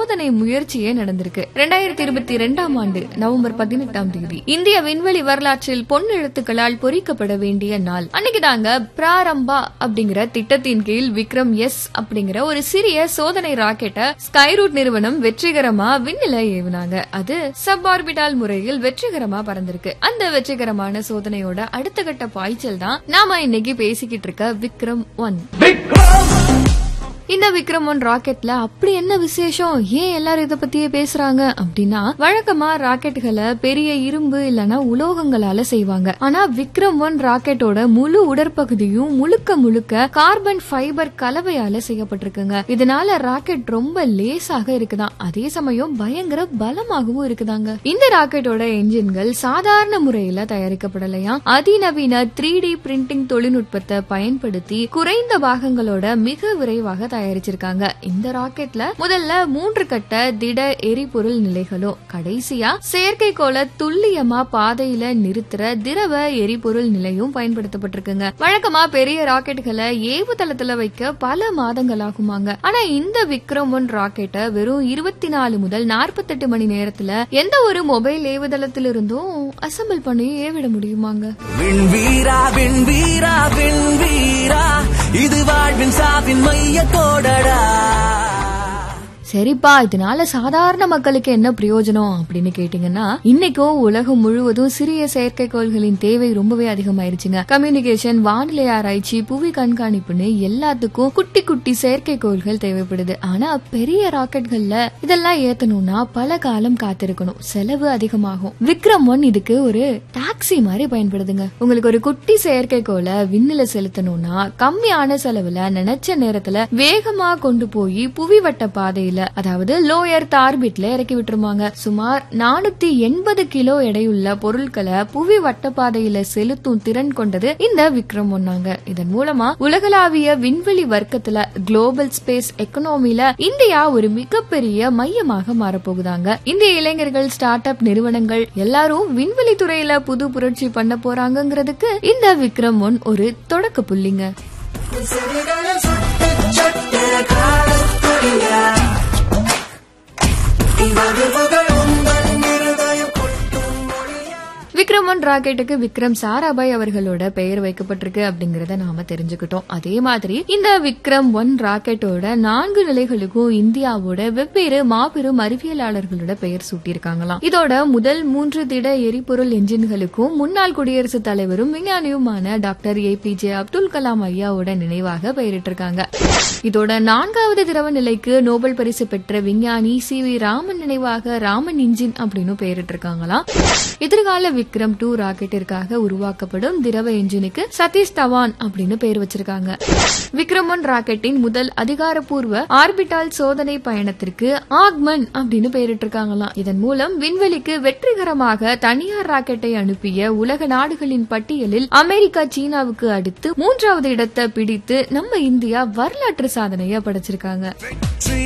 சோதனை முயற்சியே நடந்திருக்கு ரெண்டாயிரத்தி இருபத்தி ரெண்டாம் ஆண்டு நவம்பர் பதினெட்டாம் தேதி இந்திய விண்வெளி வரலாற்றில் பொன் எழுத்துக்களால் பொறிக்கப்பட வேண்டிய நாள் அன்னைக்கு தாங்க பிராரம்பா அப்படிங்கிற திட்டத்தின் கீழ் விக்ரம் எஸ் அப்படிங்கிற ஒரு சிறிய சோதனை ராக்கெட்டை ஸ்கைரூட் நிறுவனம் வெற்றிகரமா விண்ணில ஏவுனாங்க அது சப் ஆர்பிட்டால் முறையில் வெற்றிகரமா பறந்திருக்கு அந்த வெற்றிகரமான சோதனையோட அடுத்த கட்ட பாய்ச்சல் தான் நாம இன்னைக்கு பேசிக்கிட்டு இருக்க விக்ரம் ஒன் இந்த விக்ரம் ஒன் ராக்கெட்ல அப்படி என்ன விசேஷம் ஏன் எல்லாரும் இத பத்தியே பேசுறாங்க அப்படின்னா வழக்கமா ராக்கெட்டுகளை பெரிய இரும்பு இல்லனா உலோகங்களால செய்வாங்க ஆனா விக்ரம் ஒன் ராக்கெட்டோட முழு உடற்பகுதியும் முழுக்க முழுக்க கார்பன் ஃபைபர் கலவையால செய்யப்பட்டிருக்குங்க இதனால ராக்கெட் ரொம்ப லேசாக இருக்குதாம் அதே சமயம் பயங்கர பலமாகவும் இருக்குதாங்க இந்த ராக்கெட்டோட என்ஜின்கள் சாதாரண முறையில தயாரிக்கப்படலையா அதிநவீன த்ரீ டி பிரிண்டிங் தொழில்நுட்பத்தை பயன்படுத்தி குறைந்த பாகங்களோட மிக விரைவாக தயாரிச்சிருக்காங்க இந்த ராக்கெட்ல முதல்ல மூன்று கட்ட திட எரிபொருள் நிலைகளும் கடைசியா செயற்கைக்கோளை துல்லியமா பாதையில நிறுத்துற திரவ எரிபொருள் நிலையும் பயன்படுத்தப்பட்டிருக்குங்க வழக்கமா பெரிய ராக்கெட்டுகளை ஏவுதளத்துல வைக்க பல மாதங்கள் ஆகுமாங்க ஆனா இந்த விக்ரம் ஒன் ராக்கெட்டை வெறும் இருபத்தி நாலு முதல் நாற்பத்தெட்டு மணி நேரத்துல எந்த ஒரு மொபைல் ஏவுதளத்திலிருந்தும் அசம்பிள் பண்ணி ஏவிட முடியுமாங்க விண்வீரா விண்வீரா விண்வீரா இது வாழ்வின் சாவின் மைய கோடடா சரிப்பா இதனால சாதாரண மக்களுக்கு என்ன பிரயோஜனம் அப்படின்னு கேட்டீங்கன்னா இன்னைக்கும் உலகம் முழுவதும் சிறிய செயற்கைக்கோள்களின் தேவை ரொம்பவே அதிகமாயிருச்சுங்க கம்யூனிகேஷன் வானிலை ஆராய்ச்சி புவி கண்காணிப்புன்னு எல்லாத்துக்கும் குட்டி குட்டி செயற்கைக்கோள்கள் தேவைப்படுது ஆனா பெரிய ராக்கெட்கள்ல இதெல்லாம் ஏத்தணும்னா பல காலம் காத்திருக்கணும் செலவு அதிகமாகும் விக்ரம் ஒன் இதுக்கு ஒரு டாக்ஸி மாதிரி பயன்படுதுங்க உங்களுக்கு ஒரு குட்டி செயற்கைக்கோளை விண்ணில செலுத்தணும்னா கம்மியான செலவுல நினைச்ச நேரத்துல வேகமா கொண்டு போய் புவி வட்ட பாதையில அதாவது லோயர் ஆர்பிட்ல இறக்கி விட்டுருவாங்க சுமார் நானூத்தி எண்பது கிலோ எடையுள்ள பொருட்களை புவி வட்டப்பாதையில செலுத்தும் திறன் கொண்டது இந்த விக்ரம் ஒன்னாங்க இதன் மூலமா உலகளாவிய விண்வெளி வர்க்கத்துல குளோபல் ஸ்பேஸ் எக்கனாமில இந்தியா ஒரு மிகப்பெரிய மையமாக மாறப்போகுதாங்க இந்திய இளைஞர்கள் ஸ்டார்ட் அப் நிறுவனங்கள் எல்லாரும் விண்வெளி துறையில புது புரட்சி பண்ண போறாங்கங்கிறதுக்கு இந்த விக்ரம் ஒன் ஒரு தொடக்க புள்ளிங்க விக்ரம் ஒன் ராக்கெட்டுக்கு விக்ரம் சாராபாய் அவர்களோட பெயர் வைக்கப்பட்டிருக்கு அப்படிங்கறத நாம தெரிஞ்சுக்கிட்டோம் அதே மாதிரி இந்த விக்ரம் ஒன் ராக்கெட்டோட நான்கு நிலைகளுக்கும் இந்தியாவோட வெவ்வேறு மாபெரும் அறிவியலாளர்களோட பெயர் சூட்டியிருக்காங்களாம் இதோட முதல் மூன்று திட எரிபொருள் என்ஜின்களுக்கும் முன்னாள் குடியரசுத் தலைவரும் விஞ்ஞானியுமான doctor A P J Abdul Kalam ஐயாவோட நினைவாக பெயரிட்டிருக்காங்க இதோட நான்காவது திரவ நிலைக்கு நோபல் பரிசு பெற்ற விஞ்ஞானி சி வி ராமன் நினைவாக ராமன் இன்ஜின் அப்படின்னு பெயரிட்டிருக்காங்களாம் எதிர்கால விக்ரம் டூ ராக்கெட்டிற்காக உருவாக்கப்படும் திரவ என்ஜினுக்கு சதீஷ் தவான் அப்படின்னு பெயர் வச்சிருக்காங்க விக்ரம் ஒன் ராக்கெட்டின் முதல் அதிகாரப்பூர்வ ஆர்பிட்டால் சோதனை பயணத்திற்கு ஆக்மன் அப்படின்னு பெயரிட்டிருக்காங்களாம் இதன் மூலம் விண்வெளிக்கு வெற்றிகரமாக தனியார் ராக்கெட்டை அனுப்பிய உலக நாடுகளின் பட்டியலில் அமெரிக்கா சீனாவுக்கு அடுத்து மூன்றாவது இடத்தை பிடித்து நம்ம இந்தியா வரலாற்று சாதனையை படைச்சிருக்காங்க வெற்றி